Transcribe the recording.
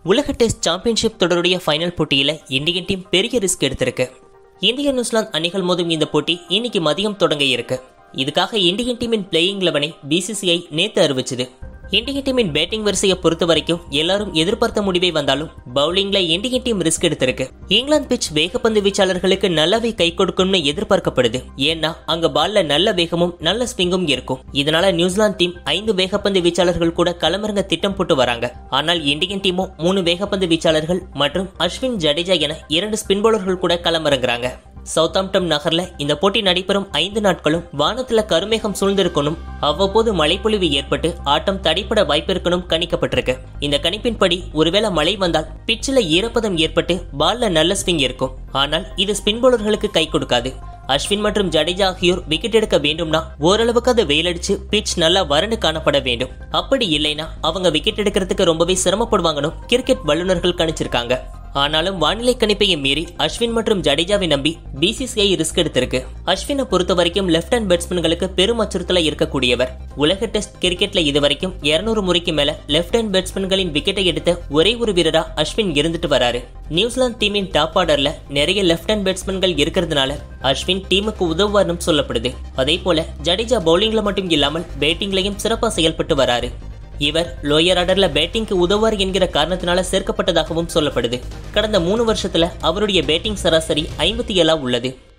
உலக test championship தொடருடைய final போட்டியில இந்தியன் டீம் பெரிய ரிஸ்க் எடுத்திருக்கு இந்திய நியூசிலாந்து அணிகள் மோதும் இந்த போட்டி இன்னைக்கு மதியம் தொடங்க இருக்கு இதுக்காக இந்தியன் டீமின் பிளேயிங் லெவனை பிசிசிஐ நேத்து அறிவிச்சது இந்தியன் டீமின் பேட்டிங் வரிசையை பொறுத்த வரைக்கும் எல்லாரும் எதிர்பார்த்த முடிவே வந்தாலும் பவுலிங்ல இந்தியன் டீம் ரிஸ்க் எடுத்திருக்கு இங்கிலாந்து பிட்ச் வேகப்பந்து வீச்சாளர்களுக்கு நல்லாவே கை கொடுக்கும்னு எதிர்பார்க்கப்படுது ஏன்னா அங்க பால்ல நல்ல வேகமும் நல்ல ஸ்விங்கும் இருக்கும் இதனால நியூசிலாந்து டீம் ஐந்து வேகப்பந்து வீச்சாளர்கள் கூட களமிறங்க திட்டம் போட்டு வராங்க ஆனால் இந்தியன் டீமும் மூணு வேகப்பந்து வீச்சாளர்கள் மற்றும் அஸ்வின் ஜடேஜா என இரண்டு ஸ்பின் பவுலர்கள் கூட களமிறங்குறாங்க சவுத்தாம்ப்டன் நகர்ல இந்த போட்டி நடைபெறும் ஐந்து நாட்களும் வானத்துல கருமேகம் சூழ்ந்திருக்கணும் அவ்வப்போது மழைப்பொழிவு ஏற்பட்டு ஆட்டம் தடைப்பட வாய்ப்பிருக்கணும் கணிக்கப்பட்டிருக்கு இந்த கணிப்பின்படி ஒருவேளை மழை வந்தால் பிச்சில் ஈரப்பதம் ஏற்பட்டு பால்ல நல்ல ஸ்விங் இருக்கும் ஆனால் இது ஸ்பின் பவுலர்களுக்கு கை கொடுக்காது அஸ்வின் மற்றும் ஜடேஜா ஆகியோர் விக்கெட் எடுக்க வேண்டும்னா ஓரளவுக்கு அது வெயிலடிச்சு பிட்ச் நல்லா வறண்டு காணப்பட வேண்டும் அப்படி இல்லைனா அவங்க விக்கெட் எடுக்கிறதுக்கு ரொம்பவே சிரமப்படுவாங்கன்னு கிரிக்கெட் வல்லுநர்கள் கணிச்சிருக்காங்க ஆனாலும் வானிலை கணிப்பையை மீறி அஸ்வின் மற்றும் ஜடேஜாவை நம்பி பிசிசிஐ ரிஸ்க் எடுத்திருக்கு அஸ்வினை பொறுத்த வரைக்கும் லெப்ட் ஹேண்ட் பேட்ஸ்மேன்களுக்கு பெரும் அச்சுறுத்தல இருக்கக்கூடியவர் உலக டெஸ்ட் கிரிக்கெட்ல இதுவரைக்கும் இருநூறு முறைக்கு மேல லெப்ட் ஹேண்ட் பேட்ஸ்மேன்களின் விக்கெட்டை எடுத்த ஒரே ஒரு வீரரா அஸ்வின் இருந்துட்டு வராரு நியூசிலாந்து டீமின் டாப் ஆர்டர்ல நிறைய லெப்ட் ஹேண்ட் பேட்ஸ்மேன்கள் இருக்கிறதுனால அஸ்வின் டீமுக்கு உதவுவார்னு சொல்லப்படுது அதே போல ஜடேஜா பவுலிங்ல மட்டும் இல்லாமல் பேட்டிங்லயும் சிறப்பா செயல்பட்டு வராரு இவர் லோயர் ஆர்டர்ல பேட்டிங்க்கு உதவுவார் என்கிற காரணத்தினால சேர்க்கப்பட்டதாகவும் சொல்லப்படுது கடந்த மூணு வருஷத்துல அவருடைய பேட்டிங் சராசரி ஐம்பத்தி ஏழா உள்ளது